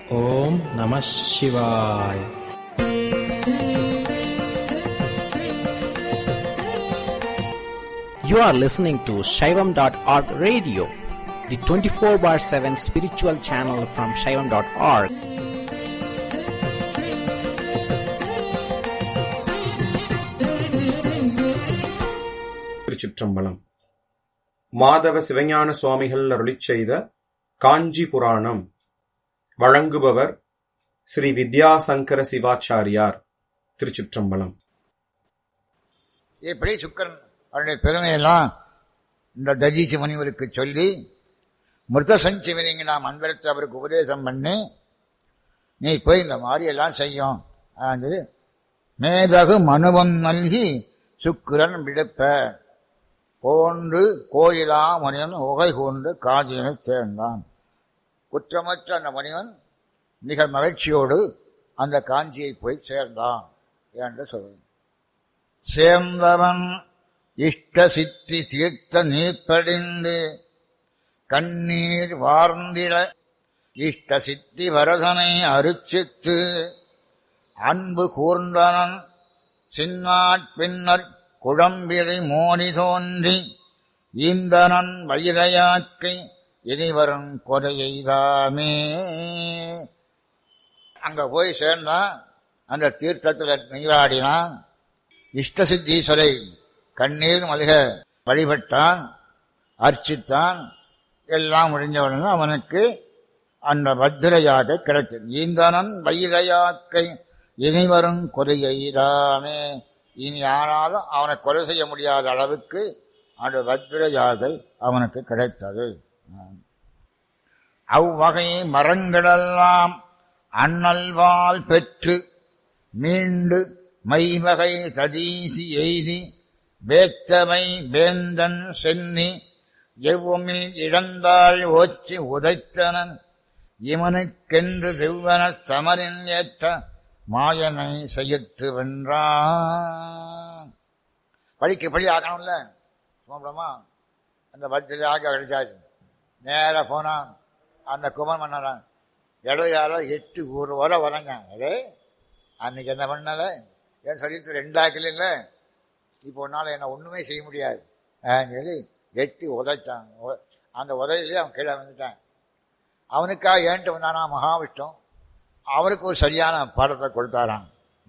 ஓம் நம சிவாய் You are listening to Shaivam.org radio, the 24 bar 7 spiritual channel from Shaivam.org. திருச்சிற்றம்பலம் மாதவ சிவஞான சுவாமிகள் அருளிச் செய்த காஞ்சி புராணம் வழங்குபவர் ஸ்ரீ வித்யாசங்கர சிவாச்சாரியார் திருச்சிற்றம்பலம் இப்படி சுக்கரன் அவருடைய பெருமையெல்லாம் இந்த தஜீசி முனிவருக்கு சொல்லி மிருத சஞ்சீவனிங்க நாம் மந்திரத்தை அவருக்கு உபதேசம் பண்ணி நீ போய் இந்த மாதிரி எல்லாம் செய்யும் அப்படின்னு சொல்லி மேதகு மனுவம் நல்கி சுக்கிரன் விடுப்ப போன்று கோயிலா முனிவன் உகை கொண்டு காஞ்சியனை சேர்ந்தான் குற்றமற்ற அந்த முனிவன் மிக மகிழ்ச்சியோடு அந்த காஞ்சியை போய் சேர்ந்தான் என்று சொல்றேன் சேர்ந்தவன் இஷ்ட சித்தி தீர்த்த நீர்ப்படிந்து கண்ணீர் வார்ந்திட இஷ்ட சித்தி வரதனை அருச்சித்து அன்பு கூர்ந்தனன் சின்னாட் பின்னர் குழம்பிரை மோனி தோன்றி ஈந்தனன் வைரையாக்கை இனிவரும் கொலையெய்தாமே அங்க போய் சேர்ந்தான் அந்த தீர்த்தத்தில் நீராடினான் இஷ்ட சித்தீஸ்வரை கண்ணீர் மல்க வழிபட்டான் அர்ச்சித்தான் எல்லாம் முடிஞ்சவுடனே அவனுக்கு அந்த பத்திரையாக கிடைத்தது ஈந்தனன் வைரையாக்கை இனிவரும் கொலையெய்தாமே இனி ஆனாலும் அவனை கொலை செய்ய முடியாத அளவுக்கு அந்த வஜ்ர யாகை அவனுக்கு கிடைத்தது அவ்வகை மரங்களெல்லாம் அண்ணல்வால் பெற்று மீண்டு மைவகை சதீசி எய்தி வேத்தமை வேந்தன் சென்னி எவ்வுமில் இழந்தாள் ஓச்சி உதைத்தனன் இவனுக்கென்று செவ்வன சமரின் ஏற்ற மாயனை செய்யத்து வென்றான் பழிக்கு பழி ஆக்கணும்ல சுமப்படமா அந்த பத்திரி ஆக்க கிடைச்சாச்சு நேராக போனான் அந்த குமன் மன்னரான் இடையால எட்டு ஒரு வர வரங்க அதே அன்னைக்கு என்ன பண்ணல என் சரீரத்தில் ரெண்டாக்கல இல்லை இப்போ உன்னால் என்ன ஒன்றுமே செய்ய முடியாது சொல்லி எட்டி உதைச்சான் அந்த உதவிலேயே அவன் கீழே வந்துட்டான் அவனுக்காக ஏன்ட்டு வந்தானா மகாவிஷ்ணு அவருக்கு ஒரு சரியான பாடத்தை கொடுத்தாராம்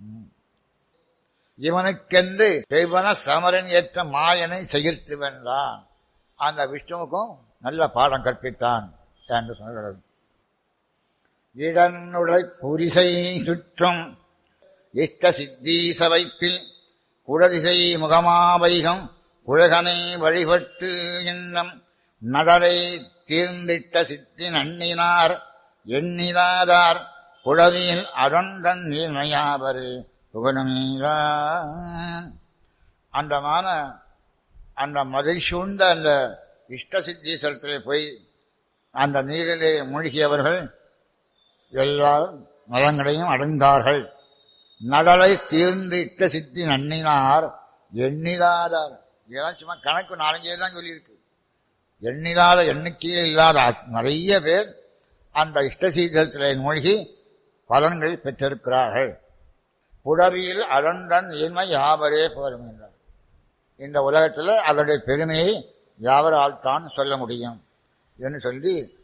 இவனுக்கென்று தெய்வன சமரன் ஏற்ற மாயனை செகிர்த்து வென்றான் அந்த விஷ்ணுவுக்கும் நல்ல பாடம் கற்பித்தான் என்று சொல்கிறது இடனுடை புரிசை சுற்றும் இஷ்ட சித்தீச வைப்பில் குடதிசை முகமாவைகம் புழகனை வழிபட்டு இன்னம் நடலை தீர்ந்திட்ட சித்தி நன்னினார் எண்ணிலாதார் குழவியில் அடந்தன் நீர்மையாவரு புகழமீரான் அந்த மான அந்த மதில் சூழ்ந்த அந்த இஷ்ட சித்தீஸ்வரத்திலே போய் அந்த நீரிலே மூழ்கியவர்கள் எல்லாரும் நலங்களையும் அடைந்தார்கள் நடலை தீர்ந்து இட்ட சித்தி நன்னினார் எண்ணிலாதார் இதெல்லாம் சும்மா கணக்கு நாலஞ்சே தான் சொல்லியிருக்கு எண்ணிலாத எண்ணிக்கையில் இல்லாத நிறைய பேர் அந்த இஷ்டசீதத்திலே மூழ்கி பலன்கள் பெற்றிருக்கிறார்கள் புடவியில் அழந்தன் இன்மை யாவரே போரும் என்றார் இந்த உலகத்தில் அதனுடைய பெருமையை யாவரால் தான் சொல்ல முடியும் என்று சொல்லி